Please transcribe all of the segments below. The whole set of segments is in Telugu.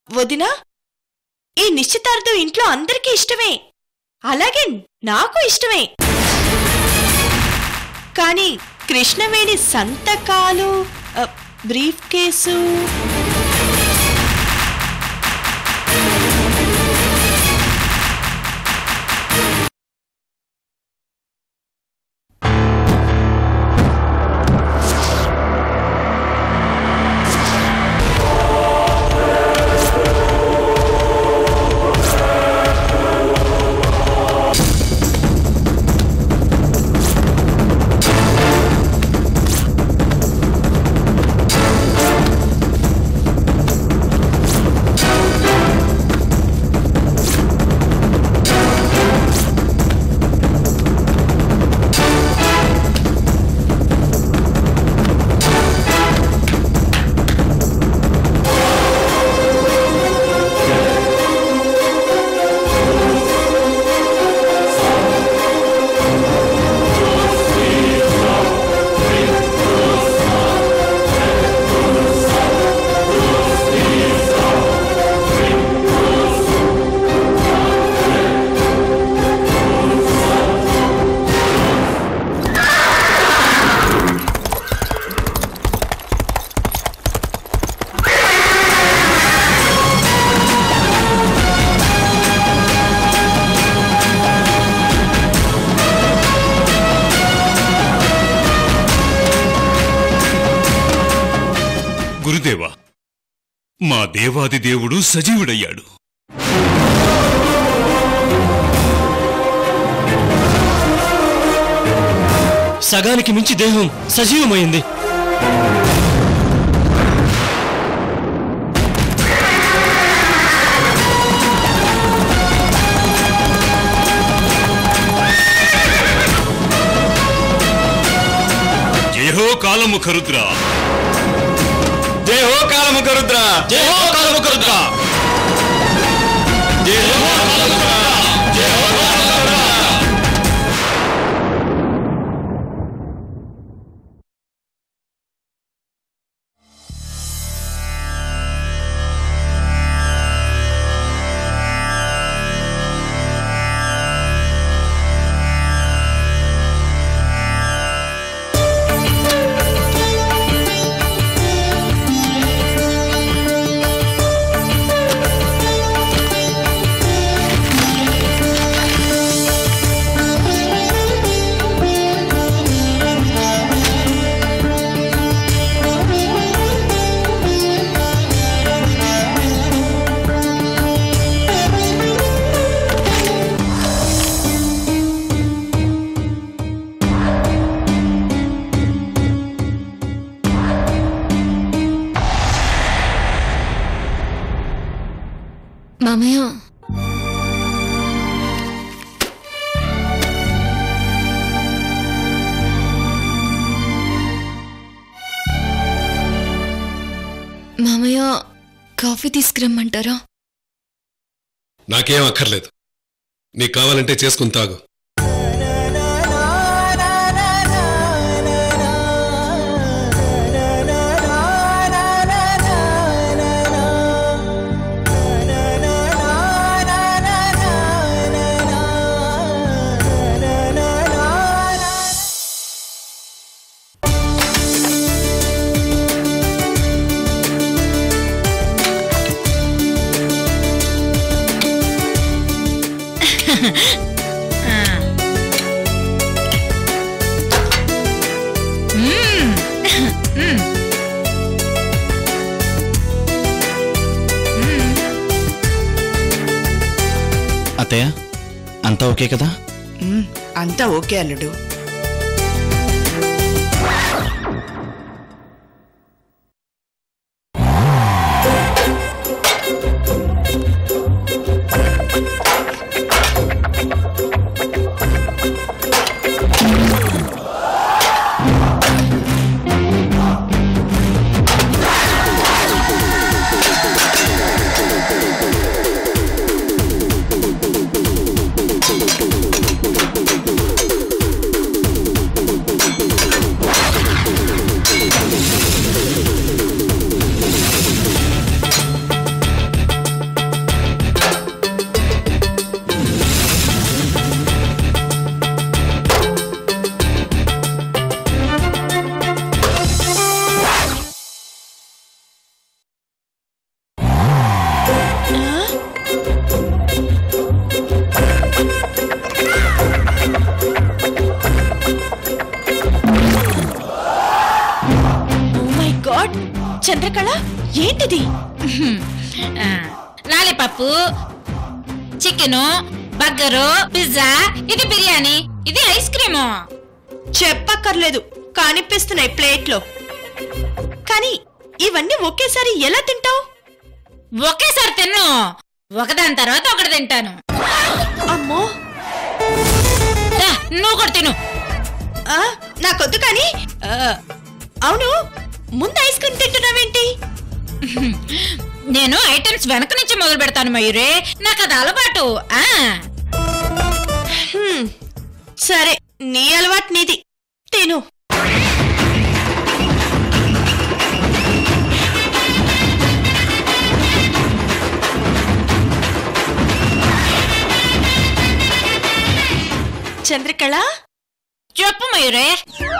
వదినా ఈ నిశ్చితార్థం ఇంట్లో అందరికీ ఇష్టమే అలాగే నాకు ఇష్టమే కానీ కృష్ణవేణి సంతకాలు ఆ, బ్రీఫ్ కేసు గురుదేవా మా దేవాది దేవుడు సజీవుడయ్యాడు సగానికి మించి దేహం సజీవమైంది జయహో కాలము కరుద్ర దేహో కాలము కరుద్ర దేహో కాలము కరుద్ర దేహో కాలము కరుద్ర దేహో కాలము కరుద్ర మామయ్య మామయ్య కాఫీ తీసుకురమ్మంటారా నాకేం అక్కర్లేదు నీకు కావాలంటే చేసుకుని తాగు అత్తయ్య అంతా ఓకే కదా ఉమ్, అంతా ఓకే అల్లుడు చంద్రకళ ఏంటిది ఆ, లాలీపప్పు చికెను బర్గరు పిజ్జా ఇది బిర్యానీ ఇది ఐస్ క్రీము చెప్పక్కర్లేదు కనిపిస్తున్నాయి ప్లేట్లో కానీ ఇవన్నీ ఒకేసారి ఎలా తింటావు ఒకేసారి తిన్ను ఒకదాని తర్వాత ఒకటి తింటాను అమ్మో దా, నువ్వు కూడా తిను ఆ, నాకొద్దు కానీ ఆ, అవును ముందు ఐస్ క్రీమ్ తింటున్నావేంటి నేను ఐటమ్స్ వెనక నుంచి మొదలు పెడతాను మయూరే నాకు అది అలవాటు ఆ హ్మ్, సరే నీ అలవాటు నీది తిను చంద్రకళ చెప్పు మయూరే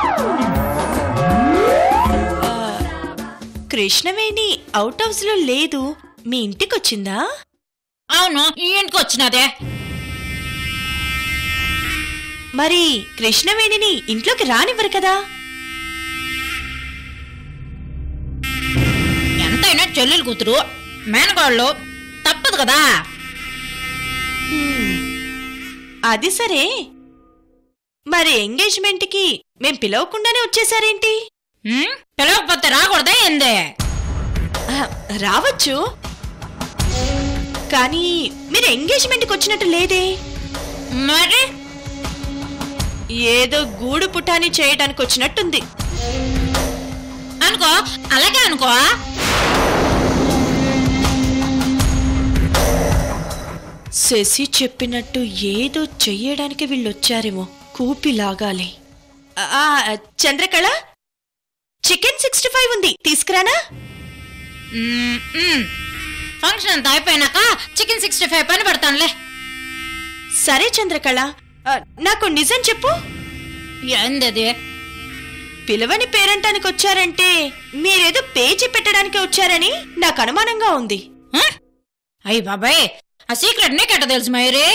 కృష్ణవేణి అవుట్ హౌస్ లో లేదు మీ ఇంటికొచ్చిందా అవును ఈ ఇంటికి వచ్చినదే మరి కృష్ణవేణిని ఇంట్లోకి రానివ్వరు కదా ఎంతైనా చెల్లెలు కూతురు మేనగాళ్ళు తప్పదు కదా అది సరే మరి ఎంగేజ్మెంట్కి మేం పిలవకుండానే వచ్చేసారేంటి ఉమ్, పిలవకపోతే రాకూడదా ఏందే ఆ, రావచ్చు కానీ మీరు ఎంగేజ్మెంట్కి వచ్చినట్టు లేదే మరి ఏదో గూడు పుటాని చేయడానికి వచ్చినట్టుంది అనుకో అలాగే అనుకో శశి చెప్పినట్టు ఏదో చెయ్యడానికి వీళ్ళొచ్చారేమో కూపి లాగాలి ఆ, చంద్రకళ చికెన్ సిక్స్టీ ఫైవ్ ఉంది తీసుకురానా ఉమ్, ఉమ్. ఫంక్షన్ అంతా అయిపోయినాక చికెన్ సిక్స్టీ ఫైవ్ పని పడతానులే సరే చంద్రకళ ఆ, నాకు నిజం చెప్పు ఏందది పిలవని పేరంటానికి వచ్చారంటే మీరేదో పేచి పెట్టడానికి వచ్చారని నాకు అనుమానంగా ఉంది అయ్యి బాబాయ్ ఆ సీక్రెట్ నీకెట్ట తెలుసు మయూరి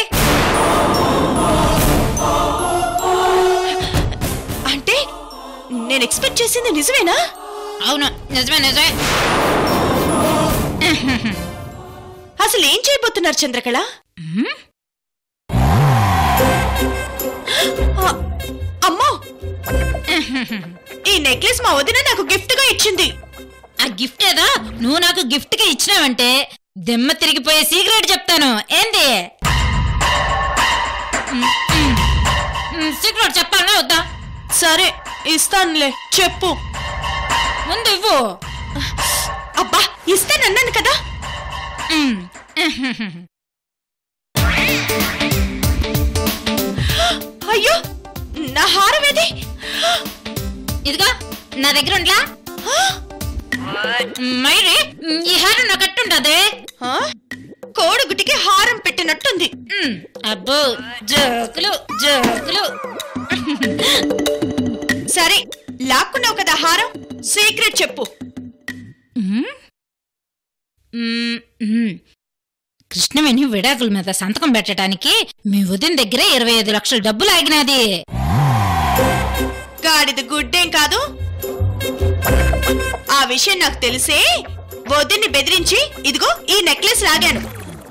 అంటే నేను ఎక్స్పెక్ట్ చేసింది నిజమేనా అవును నిజమే నిజమే అసలు ఏం చేయబోతున్నారు చంద్రకళ ఆ, అమ్మో ఈ నెక్లెస్ మా వదిన నాకు గిఫ్ట్ గా ఇచ్చింది ఆ గిఫ్ట్ ఏదో నువ్వు నాకు గిఫ్ట్ గా ఇచ్చినావంటే దిమ్మ తిరిగిపోయే సీక్రెట్ చెప్తాను ఏంది సీక్రెట్ చెప్పాలనే వద్దా సరే ఇస్తానులే చెప్పు ముందు ఇవ్వు అబ్బా ఇస్తానన్నాను కదా ఉమ్. అయ్యో నా హారం ఏది ఇదిగో నా దగ్గర ఉండ్లా మైరి ఈ హారం నాకు అట్టుంటది ఆ? కోడిగుడ్డికి హారం పెట్టినట్టుంది ఉమ్, అబ్బో జోకులు జోకులు సరే లాక్కున్నావు కదా హారం సీక్రెట్ చెప్పు ఉమ్, ఉమ్, ఉమ్. కృష్ణవేణి విడాకుల మీద సంతకం పెట్టడానికి మీ వదిన దగ్గర ఇరవై ఐదు లక్షల డబ్బులు ఆగినది గాడిద గుడ్డేం కాదు ఆ విషయం నాకు తెలిసే వదిన్ని బెదిరించి ఇదిగో ఈ నెక్లెస్ లాగాను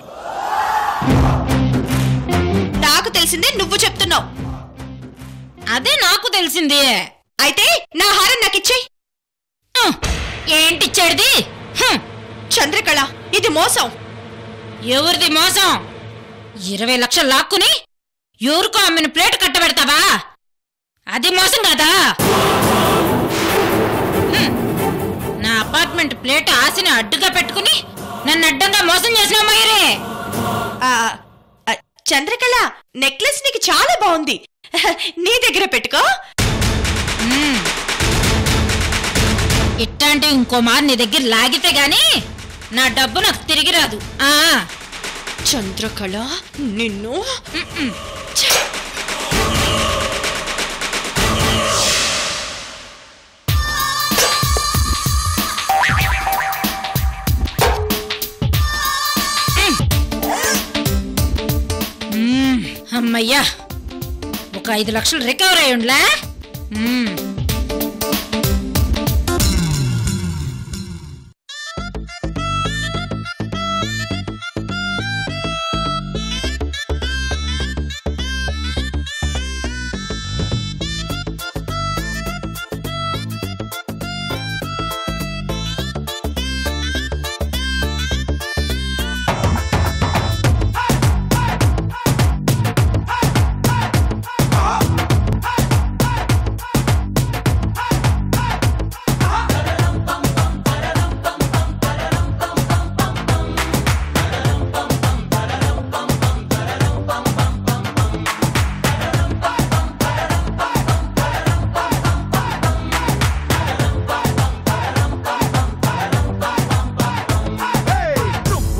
నాకు తెలిసిందే నువ్వు చెప్తున్నావు అదే నాకు తెలిసింది అయితే నా హారం నాకు ఇచ్చేయి ఉహ్, ఏంటిచ్చాడిది హుం, చంద్రకళ ఇది మోసం ఎవరిది మోసం ఇరవై లక్షలు లాక్కుని ఎవరికో అమ్మిన ప్లేట్ కట్టబెడతావా అది మోసం కదా హ్మ్. నా అపార్ట్మెంట్ ప్లేట్ ఆశని అడ్డుగా పెట్టుకుని నన్ను అడ్డంగా మోసం చేసినావు మయూరే ఆ, ఆ, చంద్రకళ నెక్లెస్ నీకు చాలా బాగుంది నీ దగ్గర పెట్టుకో హ్మ్. ఇట్లాంటి ఇంకో మారు నీ దగ్గర లాగితే గాని నా డబ్బు నాకు తిరిగి రాదు ఆ చంద్రకళ నిన్ను మ్మ్. ఛ! మ్మ్. అమ్మయ్యా ఒక ఐదు లక్షలు రికవర్ అయి ఉండ్లా మ్మ్.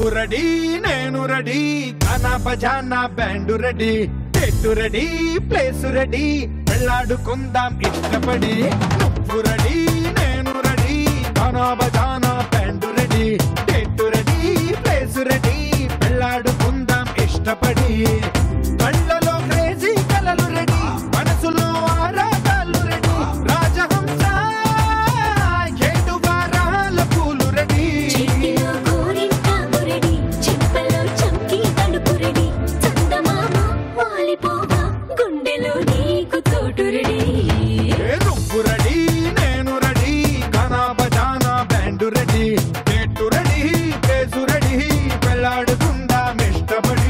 నువ్వు రెడీ నేను రెడీ గానా బజానా బ్యాండ్ రెడీ చెట్టు రెడీ ప్లేస్ రెడీ వెళ్ళాడుకుందాం ఇష్టపడి నువ్వు రెడీ నేను రెడీ గానా బజానా బ్యాండ్ రెడీ చెట్టు రెడీ ప్లేస్ రెడీ వెళ్ళాడుకుందాం ఇష్టపడి కళ్ళలో క్రేజీ కలలు రెడీ మనసులో ఆరాటాలు రెడీ రాజహంస ఏడు వారాల పూలు రెడీ చేతిలో గోరింటాకు రెడీ చెంపలో చంకి తడుపు రెడీ చందమామ వాలిపోగా గుండెలో నీకు చోటు రెడీ ఏ నువ్వు రెడీ నేను రెడీ గానా బజానా బ్యాండ్ రెడీ చెట్టు రెడీ కేసు రెడీ వెళ్ళాడుకుందాం ఇష్టపడి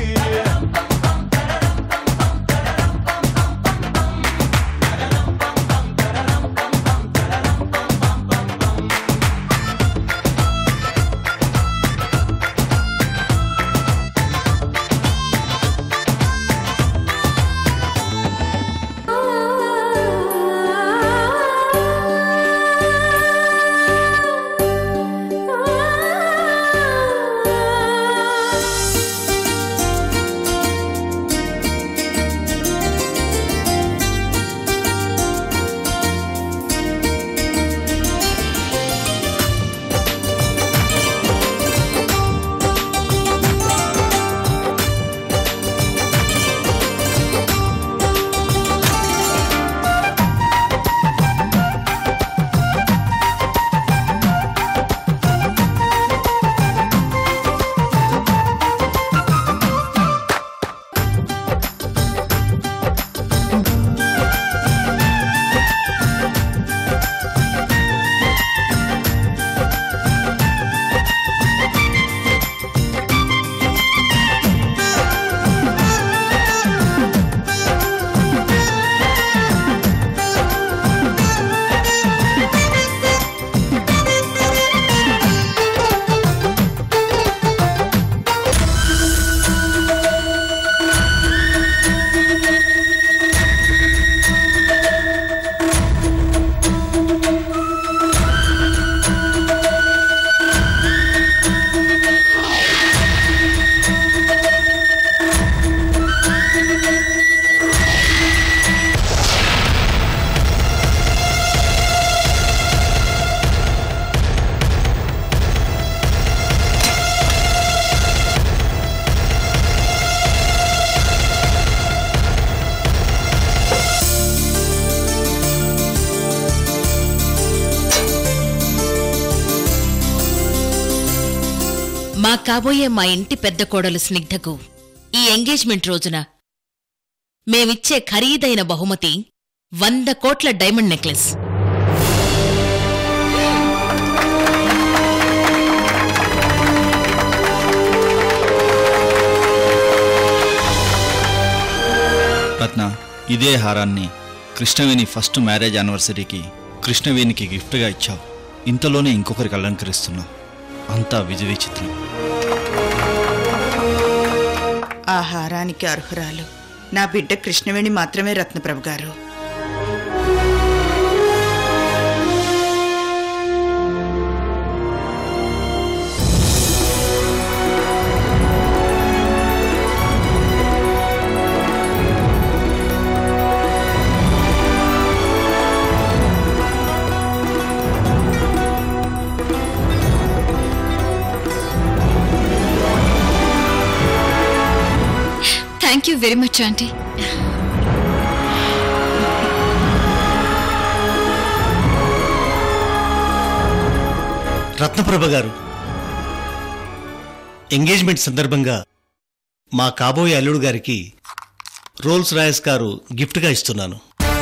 మా కాబోయే మా ఇంటి పెద్ద కోడలు స్నిగ్ధకు ఈ ఎంగేజ్మెంట్ రోజున మేమిచ్చే ఖరీదైన బహుమతి వంద కోట్ల డైమండ్ నెక్లెస్ రత్న ఇదే హారాన్ని కృష్ణవేణి ఫస్ట్ మ్యారేజ్ యానివర్సరీకి కృష్ణవేణికి గిఫ్ట్గా ఇచ్చావు ఇంతలోనే ఇంకొకరికి అలంకరిస్తున్నావు అంతా విజయ చిత్రం ఆ హారానికి అర్హురాలు నా బిడ్డ కృష్ణవేణి మాత్రమే రత్నప్రభు గారు thank you very much aunty Ratnaprabha గారు ఎంగేజ్మెంట్ సందర్భంగా మా కాబోయే అల్లుడు గారికి రోల్స్ రాయస్ కారు గిఫ్ట్గా ఇస్తున్నాను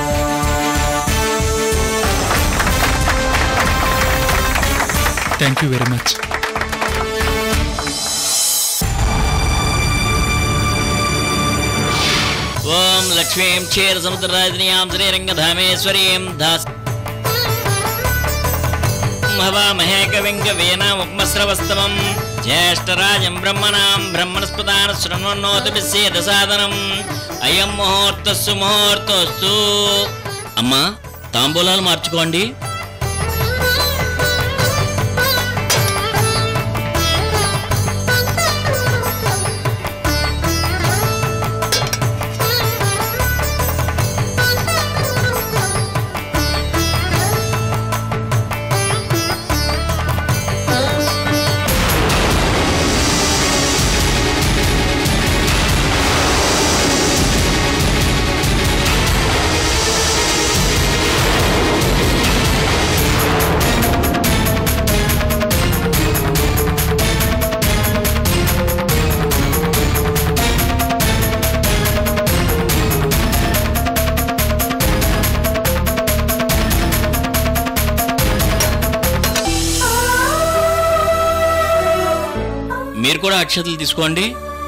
థ్యాంక్ యూ వెరీ మచ్ ఓం లక్ష్మీం క్షీర సముద్రరాజనీయాం శ్రీరంగధామేశ్వరీం దాస్ హవామహే కవిం కవీనాముపమస్రవస్తమం జ్యేష్ఠరాజం బ్రహ్మణాం బ్రహ్మణస్పదాన శృణ్వన్నోతమిస్సేద సాధనం అయం ముహూర్తస్సు ముహూర్తోస్తు అమ్మా తాంబూలాలు మార్చుకోండి అక్షతలు తీసుకోండి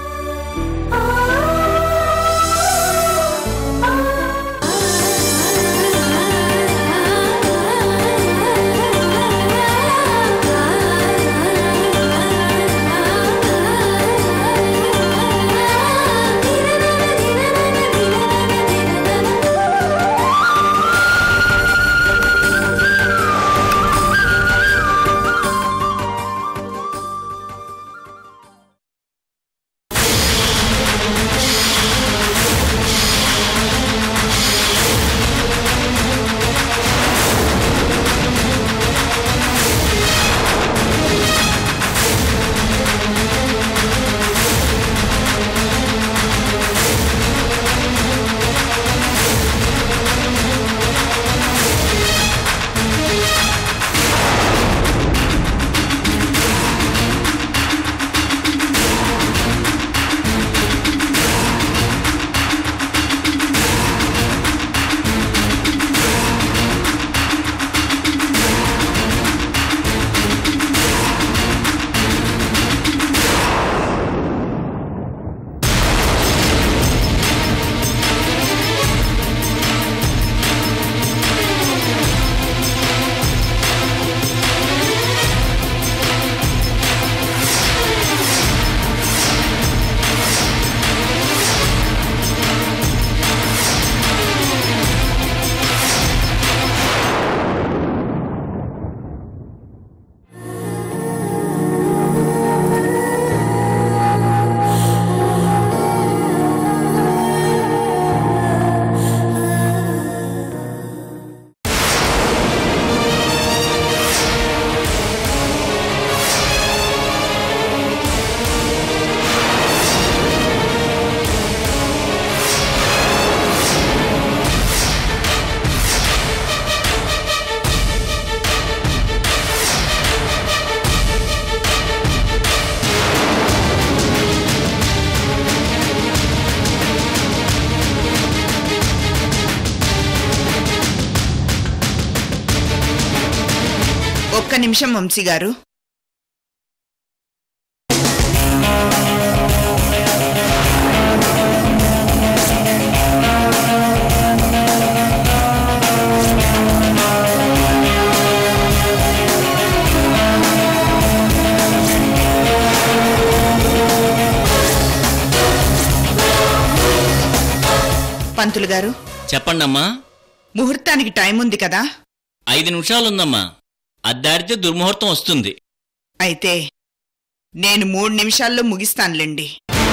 ఒక్క నిమిషం వంశీ గారు పంతులు గారు చెప్పండి అమ్మా ముహూర్తానికి టైం ఉంది కదా ఐదు నిమిషాలుందమ్మా అద్దాడితే దుర్ముహూర్తం వస్తుంది అయితే నేను మూడు నిమిషాల్లో ముగిస్తానులేండి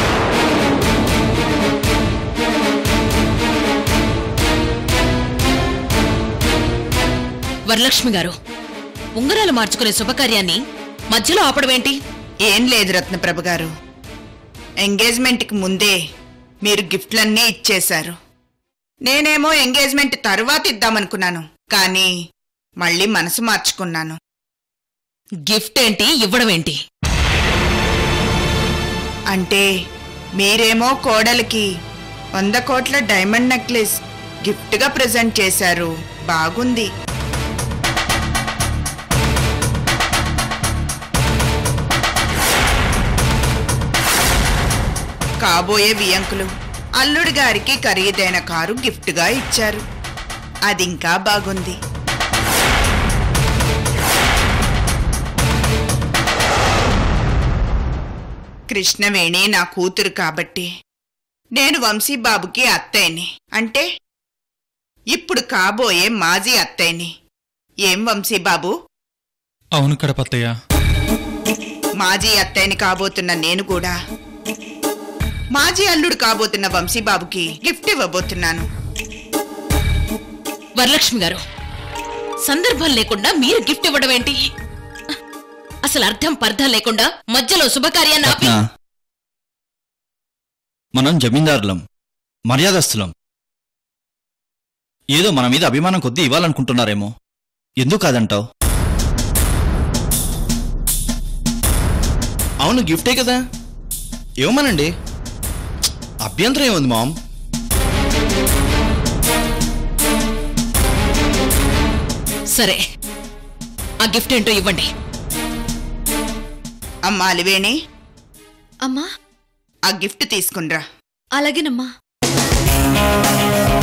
వరలక్ష్మి గారు ఉంగరాలు మార్చుకునే శుభకార్యాన్ని మధ్యలో ఆపడమేంటి ఏం లేదు రత్నప్రభ గారు ఎంగేజ్మెంట్కి ముందే మీరు గిఫ్ట్లన్నీ ఇచ్చేశారు నేనేమో ఎంగేజ్మెంట్ తరువాత ఇద్దామనుకున్నాను కానీ మళ్ళీ మనసు మార్చుకున్నాను గిఫ్ట్ ఏంటి ఇవ్వడం ఏంటి అంటే మీరేమో కోడలికి వంద కోట్ల డైమండ్ నెక్లెస్ గిఫ్ట్గా ప్రజెంట్ చేశారు బాగుంది కాబోయే వియంకులు అల్లుడి గారికి ఖరీదైన కారు గిఫ్ట్గా ఇచ్చారు అదింకా బాగుంది కృష్ణవేణి నా కూతురు కాబట్టి నేను వంశీబాబుకి అత్తయ్యని అంటే ఇప్పుడు కాబోయే మాజీ అత్తయ్యని ఏం వంశీబాబు అవును కడపత్తయ్య మాజీ అత్తయ్యని కాబోతున్న నేను కూడా మాజీ అల్లుడు కాబోతున్న వంశీబాబుకి గిఫ్ట్ ఇవ్వబోతున్నాను వరలక్ష్మి గారు సందర్భం లేకుండా మీరు గిఫ్ట్ ఇవ్వడం ఏంటి అసలు అర్థం పర్థం లేకుండా మధ్యలో శుభకార్యాన్ని ఆపి రత్న మనం జమీందారులం మర్యాదస్తులం ఏదో మన మీద అభిమానం కొద్దీ ఇవ్వాలనుకుంటున్నారేమో ఎందుకు కాదంటావు అవును గిఫ్టే కదా ఇవ్వమనండి అభ్యంతరం ఏముంది మామ్ సరే ఆ గిఫ్ట్ ఏంటో ఇవ్వండి అమ్మా అలివేణి అమ్మా ఆ గిఫ్ట్ తీసుకునిరా అలాగేనమ్మా